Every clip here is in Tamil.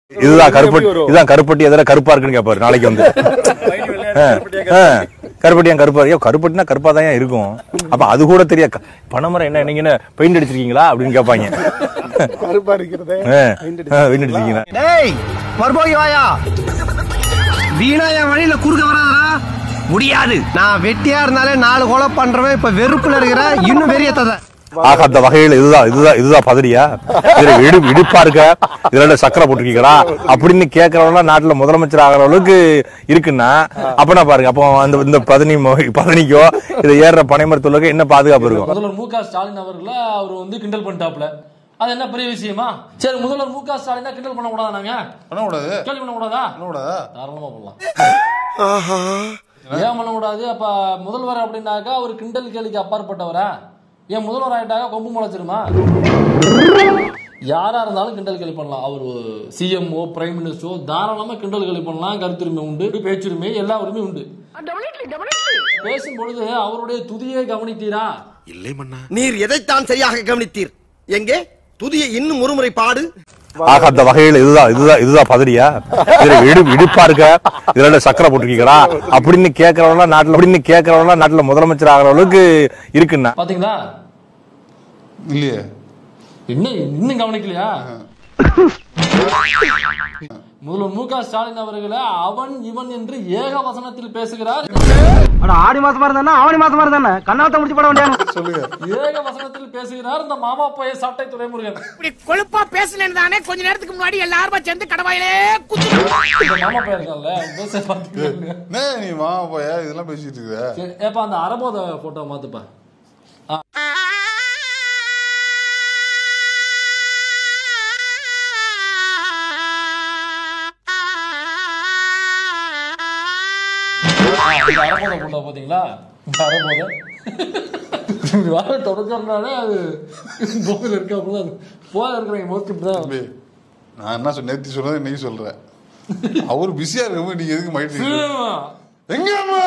இதுதான் கருப்பட்டி இதுதான் கருப்பட்டி எதிர கருப்பா இருக்குன்னு கேட்பாரு நாளைக்கு வந்து ஆ, ஆ, கருப்பட்டியா கருப்பா ஐயோ கருப்பட்டினா கருப்பா தான் இருக்கும் அப்ப அது கூட தெரியா க- பனைமரம் என்ன நீங்க என்ன பெயிண்ட் அடிச்சிருக்கீங்களா அப்படின்னு கேட்பாங்க கருப்பா இருக்கிறதே பெயிண்ட் அடிச்சிருக்கீங்களா டேய் மறுபோகி வாயா வீணா என் வழியில குறுக்க வராதடா முடியாது நான் வெட்டியா இருந்தாலே நாலு கொலை பண்றவன் இப்ப வெறுப்புல இருக்கிற இன்னும் வெறியத்தத ஆக அந்த வகையில இதுதான் இதுதான் இதுதான் பதறியா இதுல இடு இடுப்பா இருக்க இதுல சக்கரை போட்டிருக்கீங்களா அப்படின்னு கேட்கறவங்க நாட்டுல முதலமைச்சர் ஆகிற அளவுக்கு இருக்குன்னா அப்பனா பாருங்க அப்போ அந்த இந்த பதனி மொ- பதனிக்கோ இதை ஏறுற பனைமரத்துள்ளக்கு என்ன பாதுகாப்பு இருக்கும் முதல்வர் மு க ஸ்டாலின் அவர்களை அவர் வந்து கிண்டல் பண்ணிட்டாப்ல அது என்ன பெரிய விஷயமா சரி முதல்வர் மு க ஸ்டாலினா கிண்டல் பண்ண கூடாதா நாங்க பண்ணக்கூடாது கேள்வி பண்ண கூடாதா பண்ணக்கூடாதா தாராளமா பண்ணலாம் ஏன் பண்ணக்கூடாது அப்ப முதல்வர் அப்படின்னாக்கா அவர் கிண்டல் கேலிக்கு அப்பாற்பட்டவரா ஏன் முதல்வர் ஆயிட்டாக்கா கொம்பு முளைச்சிருமா யாரா இருந்தாலும் கிண்டல் கேலி பண்ணலாம் அவர் சிஎம்ஓ பிரைம் மினிஸ்டரோ தாராளமா கிண்டல் கேலி பண்ணலாம் கருத்துரிமை உண்டு பேச்சுரிமை எல்லா உரிமையும் உண்டு பேசும் பொழுது அவருடைய துதியை கவனித்தீரா நீர் எதைத்தான் சரியாக கவனித்தீர் எங்கே துதியை இன்னும் ஒருமுறை பாடு ஆக அந்த வகையில இதுதான் இதுதான் இதுதான் பதறியா இதுல இடு இடுப்பா இருக்க இதுல சக்கரை போட்டிருக்கீங்களா அப்படின்னு கேட்கறவங்க நாட்டுல அப்படின்னு கேட்கறவங்க நாட்டுல முதலமைச்சர் ஆகிற அளவுக்கு இருக்குன்னா பாத்தீங்களா இல்லையே என்ன இன்னும் கவனிக்கலையா முதல்வர் மு க ஸ்டாலின் அவர்களை அவன் இவன் என்று ஏக வசனத்தில் பேசுகிறார் ஆடி மாசமா இருந்தா ஆவணி மாசமா இருந்தா கண்ணாத்த முடிச்சு போட வேண்டிய சொல்லுங்க ஏக வசனத்தில் பேசுகிறார் இந்த மாமா போய சாட்டை துறைமுருகன் இப்படி கொழுப்பா பேசலன்னு தானே கொஞ்ச நேரத்துக்கு முன்னாடி எல்லாரும் சேர்ந்து கடவாயிலே குத்து இந்த மாமா போய் இருக்கான்ல பேச பார்த்துக்கோங்க. என்ன நீ மாமா போயா இதெல்லாம் பேசிட்டு இருக்க சரி, ஏப்பா அந்த அரபோத போட்டோ மாத்துப்பா ஆ, இந்த அரபோத போட்டோ பாத்தீங்களா இந்த அரபோத இப்படி வர தொடக்கிறதுனால அது போதில் இருக்கு அப்படிதான் அது. போதில் இருக்கிறவங்க மோஸ்ட் இப்படிதான் தம்பி நான் என்ன சொன்ன நேத்தி சொன்னது இன்னைக்கு சொல்றேன் அவர் பிஸியா இருக்கும்போது நீங்க எதுக்கு மைண்ட் ஆமா. எங்க அம்மா?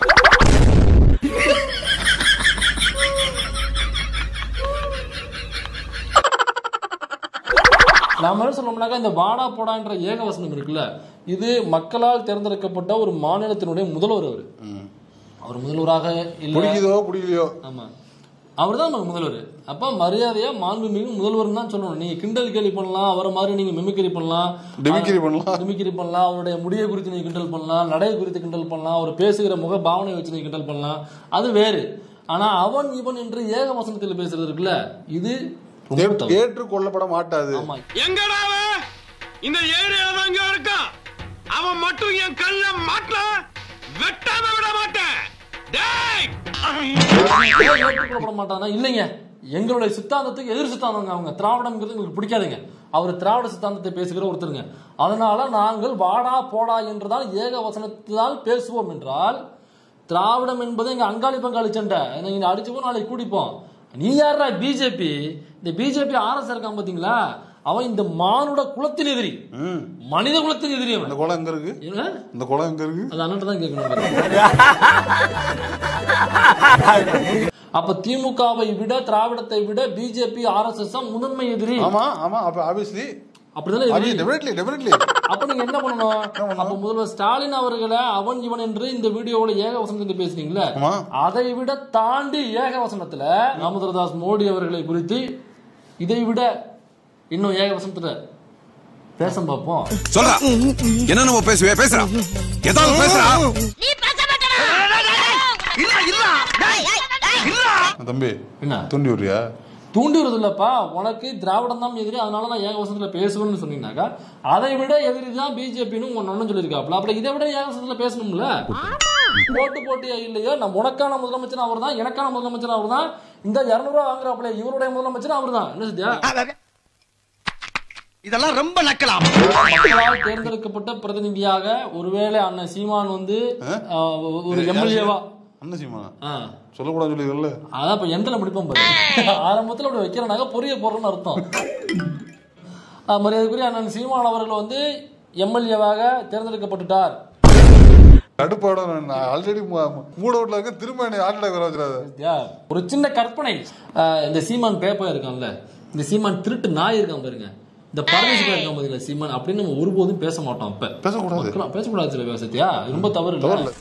நாம என்ன சொல்லணும்னாக்கா இந்த வாடா போடான்ற ஏகவசனம் இருக்குல்ல இது மக்களால் தேர்ந்தெடுக்கப்பட்ட ஒரு மாநிலத்தினுடைய முதல்வர் அவர் அவர் முதல்வராக இல்ல பிடிக்குதோ பிடிக்கலையோ ஆமா அவர் தான் முதல்வர் அப்ப மரியாதையா மாண்புமிகு முதல்வர் தான் சொல்லணும் நீங்க கிண்டல் கேலி பண்ணலாம் அவரை மாதிரி நீங்க மிமிக்ரி பண்ணலாம் Mimicry பண்ணலாம். மிமிக்ரி பண்ணலாம் அவருடைய முடியை குறித்து நீங்க கிண்டல் பண்ணலாம் நடை குறித்து கிண்டல் பண்ணலாம் அவர் பேசுகிற முக பாவனை வச்சு நீங்க கிண்டல் பண்ணலாம் அது வேறு ஆனா அவன் இவன் என்று ஏக வசனத்தில் பேசுறது இருக்குல்ல இது ரொம்ப ஏற்று- தவறு. ஏற்றுக்கொள்ளப்பட மாட்டாது ஆமா எங்கடா அவன் இந்த ஏரியால தான் இங்க இருக்கான் அவன் மட்டும் என் கல்ல மாட்டல வெட்டாம விட மாட்டேன் டேய் ஏன் ஏற்றுக்கொள்ளப்பட மாட்டாங்கன்னா இல்லைங்க எங்களுடைய சித்தாந்தத்துக்கு எதிர் சித்தாந்தங்க அவங்க திராவிடம்ங்கிறது எங்களுக்கு பிடிக்காதுங்க அவர் திராவிட சித்தாந்தத்தை பேசுகிற ஒருத்தருங்க அதனால நாங்கள் வாடா போடா என்றுதான் ஏக வசனத்தால் பேசுவோம் என்றால் திராவிடம் என்பது எங்க அங்காளி பங்காளி சண்டை நீங்க அடிச்சுப்போம் நாளைக்கு கூடிப்போம் நீ யாரா பிஜேபி இந்த பிஜேபி ஆர்எஸ் இருக்கான் பாத்தீங்களா அவன் இந்த மானுட குலத்தின் எதிரி ம். மனித குலத்தின் எதிரி அவன் இந்த குளம் எங்க இருக்கு என்ன? இந்த குளம் எங்க இருக்கு அது அண்ணன் தான் கேட்கணும் அப்ப திமுகவை விட திராவிடத்தை விட பிஜேபி ஆர்எஸ்எஸ் முதன்மை எதிரி ஆமா ஆமா அப்ப ஆப்வியஸ்லி அப்படிதானே எதிரி டெபினெட்லி டெபினெட்லி அப்ப நீங்க என்ன பண்ணணும் அப்ப முதல்வர் ஸ்டாலின் அவர்களை அவன் இவன் என்று இந்த வீடியோவோட ஏக வசனத்தில் பேசுனீங்களே ஆமா. அதை விட தாண்டி ஏக வசனத்துல தாமோதரதாஸ் மோடி அவர்களை குறித்து இதை விட இன்னும் ஏக வசனத்துல பேச பார்ப்போம் சொல்றா என்ன நம்ம பேசுவே பேசுறா ஏதாவது பேசுறா தம்பி என்ன தூண்டி விடுறியா தூண்டி வருது இல்லப்பா உனக்கு திராவிடம் தான் எதிரி அதனால நான் ஏகவசனத்துல பேசுவேன்னு சொன்னீங்கன்னாக்கா அதை விட எதிரி தான் பிஜேபின்னு உங்க நொண்ணு சொல்லியிருக்காப்ல அப்படி இதை விட ஏகவசனத்துல பேசணும்ல போட்டு போட்டியா இல்லையோ நம்ம உனக்கான முதலமைச்சர் அவர் தான் எனக்கான முதலமைச்சர் அவர் தான் இந்த இருநூறுவா வாங்குறாப்ல இவருடைய முதலமைச்சர் அவர் தான் என்ன சத்யா இதெல்லாம் ரொம்ப நக்கலாம் மக்களால் தேர்ந்தெடுக்கப்பட்ட பிரதிநிதியாக ஒருவேளை அண்ணன் சீமான் வந்து அஹ், ஒரு எம்எல்ஏவா அண்ணன் சீமானா சொல்லக்கூடாது சொல்லிடுறல அதான் இப்ப எந்தில முடிப்போம் பாரு ஆரம்பத்துல அப்படி வைக்கிறனாக்க பொரிய போடுறோம்னு அர்த்தம் ஆஹ் மரியாதைக்குரிய அண்ணன் சீமான் அவர்கள் வந்து எம்எல்ஏவாக தேர்ந்தெடுக்கப்பட்டுட்டார் கடுப்பாட நான் ஆல்ரெடி மூட வீட்டுல இருக்க திரும்ப என்னை ஹார்ட் அட்டாக் வர வச்சிடாத யா, ஒரு சின்ன கற்பனை ஆஹ் இந்த சீமான் பேப்பர் இருக்கான்ல இந்த சீமான் திருட்டு நாய் இருக்கான் பாருங்க இந்த பரதேசி இருக்க பதில சீமான் அப்படின்னு நம்ம ஒருபோதும் பேச மாட்டோம் அப்ப பேசக்கூடாது. மக்களா- பேசக்கூடாது சில சத்யா ரொம்ப தவறு தவறு இல்ல இல்ல.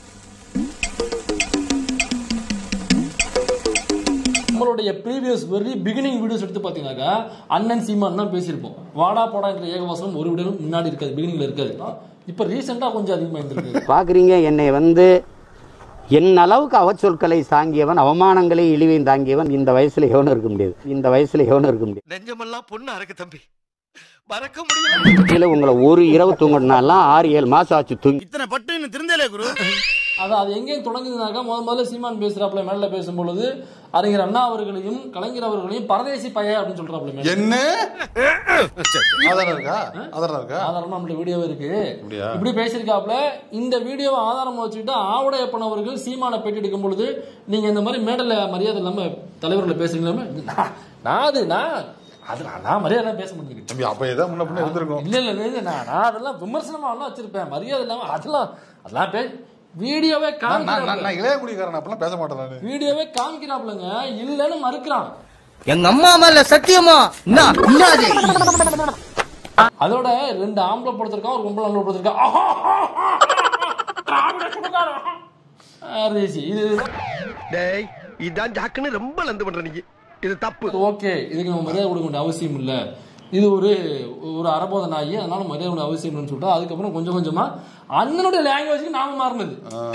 நம்மளுடைய ப்ரீவியஸ் வெரி பிகினிங் வீடியோஸ் எடுத்து பார்த்தீங்கன்னாக்கா அண்ணன் சீமான் தான் பேசியிருப்போம் வாடா போடா என்ற ஏகவாசனம் ஒரு வீடியோ முன்னாடி இருக்காது பிகினிங்ல இருக்காது இப்ப ரீசெண்டா கொஞ்சம் அதிகமா இருந்திருக்கு பார்க்குறீங்க என்னை வந்து என் அளவுக்கு அவச்சொற்களை தாங்கியவன் அவமானங்களை இழிவையும் தாங்கியவன் இந்த வயசுல எவனும் இருக்க முடியாது இந்த வயசுல எவனும் இருக்க முடியாது நெஞ்சமெல்லாம் பொண்ணா இருக்கு தம்பி மறக்க முடியல கீழே உங்களை ஒரு இரவு தூங்கினாலாம் ஆறு ஏழு மாசம் ஆச்சு தூங்கி இத்தனை பட்டு இன்னும் திருந்தலே குரு அது அது எங்கேயும் தொடங்குதுனாக்கா முத முதல்ல சீமான் பேசுறாப்புல மேல பேசும்பொழுது அறிஞர் அண்ணா அவர்களையும் கலைஞர் அவர்களையும் பரதேசி பைய அப்படின்னு சொல்றாப்புல மேல என்ன ஆதாரம் இருக்கா ஆதாரம் இருக்கா ஆதாரம் நம்மளுடைய வீடியோ இருக்கு அப்படியா? இப்படி பேசியிருக்காப்ல இந்த வீடியோவை ஆதாரமா வச்சுக்கிட்டு ஆவுடையப்பன் அவர்கள் சீமான பேட்டி எடுக்கும் பொழுது நீங்க இந்த மாதிரி மேடல மரியாதை இல்லாம தலைவர்களை பேசுறீங்களா நான் நான் அது நான் அது நான் நான் மரியாதை பேச முடியும் தம்பி அப்ப ஏதாவது முன்ன பின்ன இருந்திருக்கும் இல்ல இல்ல இல்ல நான் நான் அதெல்லாம் விமர்சனமா வேணா வச்சிருப்பேன் மரியாதை இல்லாம அதெல்லாம் அதெல்லாம் பே வீடியோவே நான் நான் நான் காமிக்கிறாப்ல நான் இளையகுடிக்காரன் அப்பெல்லாம் பேச மாட்டேன் நானு வீடியோவே காமிக்கிறாப்லங்க இல்லன்னு மறுக்கிறான் எங்க அம்மா மேல சத்தியமா என்ன இன்னாது அதோட ரெண்டு ஆம்பளை படுத்திருக்கான் ஒரு பொம்பளை ஆம்பளை படுத்திருக்கான் திராவிட சுடுகாடு. அரிசி இது டேய் இதான் ஜாக்குன்னு ரொம்ப லந்து பண்ற நீங்க இது தப்பு ஓகே இதுக்கு நம்ம மரியாதை கொடுக்க வேண்டிய அவசியம் இல்ல இது ஒரு ஒரு அரபோத நாயி அதனால மரியாதை கொடுக்க அவசியம் இல்லைன்னு சொல்லிட்டு அதுக்கப்புறம் கொஞ்சம் கொஞ்சமா அண்ணனுடைய லாங்குவேஜ்க்கு நாம மாறினது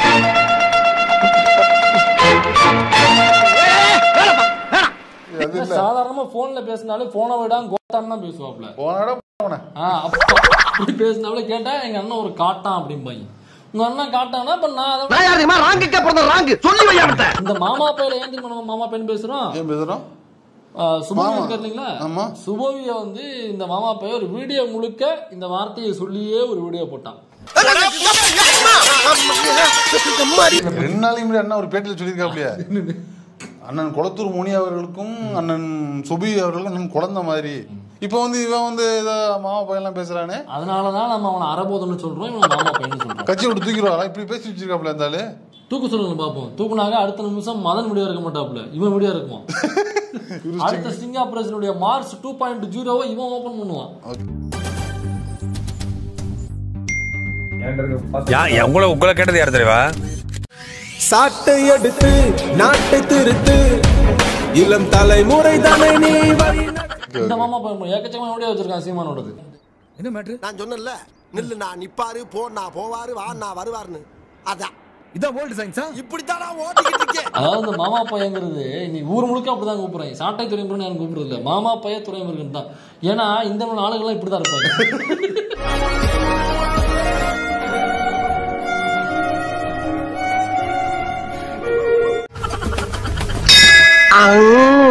அது இல்ல சாதாரணமா போன்ல பேசினாலே போனை விட கோட்டான் தான் பேசுவாப்ல போன இடம் போன ஆ, அப்ப அப்படி பேசினாலே கேட்டா எங்க அண்ணன் ஒரு காட்டான் அப்படிம்பாங்க உங்க அண்ணன் காட்டானா இப்ப நான் அதை நான் யாருமா ராங்குக்கே பிறந்த ராங்கு சொல்லி வையாமட்ட இந்த மாமா பையில ஏன் தெரியுமா நம்ம மாமா பையன் பேசுறோம் ஏன் பேசுறோம் ஆஹ் சுபவி மாமா. இருக்காரு இல்லைங்களா ஆமா. சுபவிய வந்து இந்த மாமா பையன் ஒரு வீடியோ முழுக்க இந்த வார்த்தையை சொல்லியே ஒரு வீடியோ போட்டான் ரெண்டு நாளைக்கு முன்னாடி அண்ணா ஒரு பேட்டியில் சொல்லியிருக்காப்லையா அண்ணன் குளத்தூர் முனி அவர்களுக்கும் அண்ணன் சுபி அவர்களுக்கும் அண்ணன் குழந்தை மாதிரி இப்போ வந்து இவன் வந்து ஏதோ மாமா பையன்லாம் பேசுறானே அதனாலதான் நம்ம அவனை அரபோதன்னு சொல்றோம் இவன் மாமா பையன் சொல்றோம் கட்சி விட்டு தூக்கிடுவாரா இப்படி பேசி வச்சிருக்காப்ல இருந்தாலு தூக்கு சொல்லுங்க பாப்போம் தூக்குனாங்க அடுத்த நிமிஷம் மதன் முடியா இருக்க மாட்டாப்ல இவன் முடியா இருக்குமா அடுத்த ஸ்டிங் ஆபரேஷனுடைய மார்ச் டூ பாயிண்ட் ஜீரோவை இவன் ஓபன் பண்ணுவான் உங்களை உங்களை கேட்டது யார் தெரியுமா சாட்டை எடுத்து நாட்டை திருத்து இளம் தலைமுறை தானே நீ வழி இந்த மாமா பையன் ஏக்கச்சக்கமா வீடியோ வச்சிருக்கான் சீமானோடது நான் சொன்னேன்ல நில்லு நான் நிப்பாரு போனா போவாரு வாண்ணா வருவாருன்னு அதான் இதான் ஓல்டு சயின்ஸா இப்படித்தான் நான் ஓட்டிக்கிட்டு இருக்கேன் அதாவது இந்த மாமா பையங்கிறது நீ ஊர் முழுக்க அப்படிதான் கூப்பிடுறாங்க சாட்டை துறைமுருகன் எனக்கு கூப்பிடுறது இல்ல மாமா பைய துறைமுருகன் தான் ஏன்னா இந்த மாதிரி ஆளுகள்லாம் இப்படிதான் இருப்பாங்க அங்க